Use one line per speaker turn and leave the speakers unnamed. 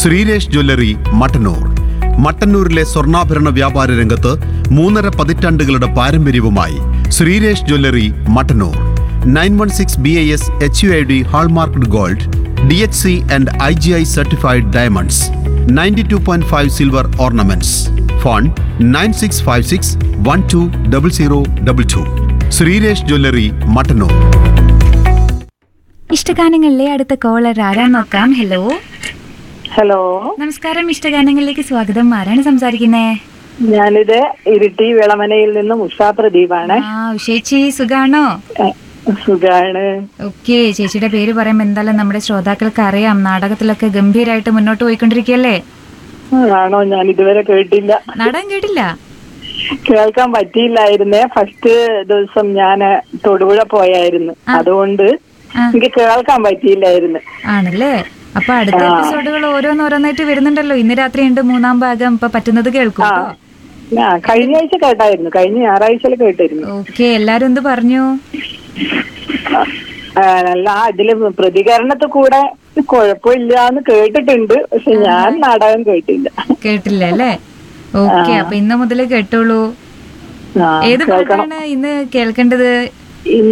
Sreeresh jewellery Mattannur മട്ടന്നൂരിലെ സ്വർണ്ണാഭരണ വ്യാപാര രംഗത്ത് മൂന്നര പതിറ്റാണ്ടുകളുടെ പാരമ്പര്യവുമായി Sreeresh jewellery Mattannur nine one six B I S H U I D hallmarked gold D H C and I G I certified diamonds ninety two point five silver ornaments phone nine six five six one two double zero double two Sreeresh jewellery Mattannur
ഇഷ്ടഗാനങ്ങളിലെ അടുത്ത caller ആരാന്ന് നോക്കാം hello
hello
നമസ്കാരം ഇഷ്ടഗാനങ്ങളിലേക്ക് സ്വാഗതം ആരാണ് സംസാരിക്കുന്നേ
ഞാനിത് ഇരിട്ടി വിളമനയിൽ നിന്നും ഉഷാ പ്രദീപാണ്
ആ ഉഷേച്ചി സുഖാണോ
എ, സുഖാണ്
ഓക്കെ ചേച്ചിയുടെ പേര് പറയുമ്പോ എന്തായാലും നമ്മുടെ ശ്രോതാക്കൾക്ക് അറിയാം നാടകത്തിലൊക്കെ ഗംഭീരായിട്ട് മുന്നോട്ട് പോയിക്കൊണ്ടിരിക്കുകയല്ലേ
ആണോ ഞാൻ ഇതുവരെ കേട്ടില്ല
നാടകം കേട്ടില്ല
കേൾക്കാൻ പറ്റിയില്ലായിരുന്നേ ഫസ്റ്റ് ദിവസം ഞാൻ തൊടുപുഴ പോയായിരുന്നു അതുകൊണ്ട്
ആ.
എനിക്ക് കേൾക്കാൻ പറ്റിയില്ലായിരുന്നു
ആണല്ലേ അപ്പൊ അടുത്ത എപ്പിസോഡുകൾ ഓരോന്നോരോന്നായിട്ട് വരുന്നുണ്ടല്ലോ ഇന്ന് രാത്രി ഉണ്ട് മൂന്നാം ഭാഗം ഇപ്പൊ പറ്റുന്നത് കേൾക്കും കേട്ടോ
ആ കഴിഞ്ഞ ആഴ്ച കേട്ടായിരുന്നു കഴിഞ്ഞ ഞായറാഴ്ചയിൽ കേട്ടിരുന്നു
ഓക്കെ എല്ലാരും എന്ത് പറഞ്ഞു
ആ, അല്ല അതില് പ്രതികരണത്തിൽ കൂടെ കുഴപ്പമില്ല എന്ന് കേട്ടിട്ടുണ്ട് പക്ഷെ ഞാൻ നാടകം കേട്ടില്ല
കേട്ടില്ല അല്ലേ ഓക്കെ അപ്പൊ ഇന്ന് മുതൽ കേട്ടോളൂ
ആ,
ഏത്
കേൾക്കണം
പാട്ടാണ് ഇന്ന് കേൾക്കേണ്ടത്
ഇന്ന്